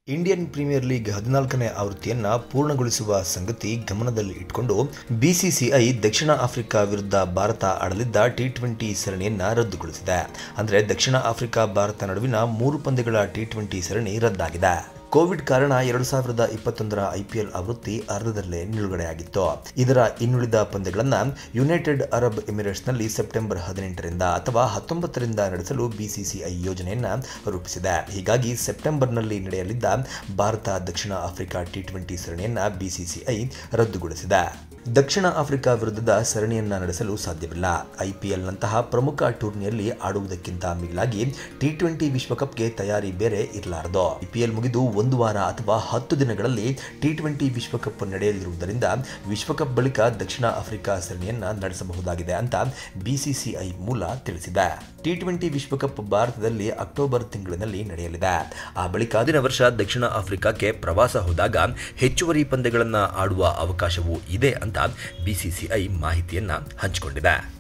Indian premier league ಹದಿನಾಲ್ಕನೇ ಆವೃತ್ತಿಯನ್ನ ಪೂರ್ಣಗೊಳಿಸುವ ಸಂಗತಿ ಗಮನದಲ್ಲಿ ಇಟ್ಕೊಂಡು ಬಿಸಿಸಿಐ ದಕ್ಷಿಣ ಆಫ್ರಿಕಾ ವಿರುದ್ಧ ಭಾರತ ಆಡಲಿದ್ದ ಟಿ ಟ್ವೆಂಟಿ ಸರಣಿಯನ್ನ ರದ್ದುಗೊಳಿಸಿದೆ ಅಂದರೆ ದಕ್ಷಿಣ ಆಫ್ರಿಕಾ ಭಾರತ ನಡುವಿನ ಮೂರು ಪಂದ್ಯಗಳ ಟಿ ಟ್ವೆಂಟಿ ಸರಣಿ ರದ್ದಾಗಿದೆ ಕೋವಿಡ್ ಕಾರಣ ಎರಡು ಸಾವಿರದ ಇಪ್ಪತ್ತೊಂದರ ಐಪಿಎಲ್ ಆವೃತ್ತಿ ಅರ್ಧದಲ್ಲೇ ನಿಲುಗಡೆಯಾಗಿತ್ತು ಇದರ ಇನ್ನುಳಿದ ಪಂದ್ಯಗಳನ್ನು ಯುನೈಟೆಡ್ ಅರಬ್ ಎಮಿರೇಟ್ಸ್ನಲ್ಲಿ ಸೆಪ್ಟೆಂಬರ್ ಹದಿನೆಂಟರಿಂದ ಅಥವಾ ಹತ್ತೊಂಬತ್ತರಿಂದ ನಡೆಸಲು ಬಿಸಿಸಿಐ ಯೋಜನೆಯನ್ನ ರೂಪಿಸಿದೆ ಹೀಗಾಗಿ ಸೆಪ್ಟೆಂಬರ್ನಲ್ಲಿ ನಡೆಯಲಿದ್ದ ಭಾರತ ದಕ್ಷಿಣ ಆಫ್ರಿಕಾ ಟಿ ಟ್ವೆಂಟಿ ಸರಣಿಯನ್ನ ಬಿಸಿಸಿಐ ರದ್ದುಗೊಳಿಸಿದೆ ದಕ್ಷಿಣ ಆಫ್ರಿಕಾ ವಿರುದ್ಧದ ಸರಣಿಯನ್ನ ನಡೆಸಲು ಸಾಧ್ಯವಿಲ್ಲ ಐಪಿಎಲ್ನಂತಹ ಪ್ರಮುಖ ಟೂರ್ನಿಯಲ್ಲಿ ಆಡುವುದಕ್ಕಿಂತ ಮಿಗಿಲಾಗಿ ಟಿ ಟ್ವೆಂಟಿ ವಿಶ್ವಕಪ್ಗೆ ತಯಾರಿ ಬೇರೆ ಇರಲಾರದು ಐಪಿಎಲ್ ಮುಗಿದು ಒಂದು ವಾರ ಅಥವಾ ಹತ್ತು ದಿನಗಳಲ್ಲಿ ಟಿ ಟ್ವೆಂಟಿ ವಿಶ್ವಕಪ್ ನಡೆಯಲಿರುವುದರಿಂದ ವಿಶ್ವಕಪ್ ಬಳಿಕ ದಕ್ಷಿಣ ಆಫ್ರಿಕಾ ಸರಣಿಯನ್ನ ನಡೆಸಬಹುದಾಗಿದೆ ಅಂತ ಬಿಸಿಸಿಐ ಮೂಲ ತಿಳಿಸಿದೆ ಟಿ ಟ್ವೆಂಟಿ ವಿಶ್ವಕಪ್ ಭಾರತದಲ್ಲಿ ಅಕ್ಟೋಬರ್ ತಿಂಗಳಿನಲ್ಲಿ ನಡೆಯಲಿದೆ ಆ ಬಳಿಕ ದಿನ ವರ್ಷ ದಕ್ಷಿಣ ಆಫ್ರಿಕಾಕ್ಕೆ ಪ್ರವಾಸ ಹೋದಾಗ ಹೆಚ್ಚುವರಿ ಪಂದ್ಯಗಳನ್ನು ಆಡುವ ಅವಕಾಶವೂ ಇದೆ ಅಂತ ಬಿಸಿಸಿಐ ಮಾಹಿತಿಯನ್ನ ಹಂಚಿಕೊಂಡಿದೆ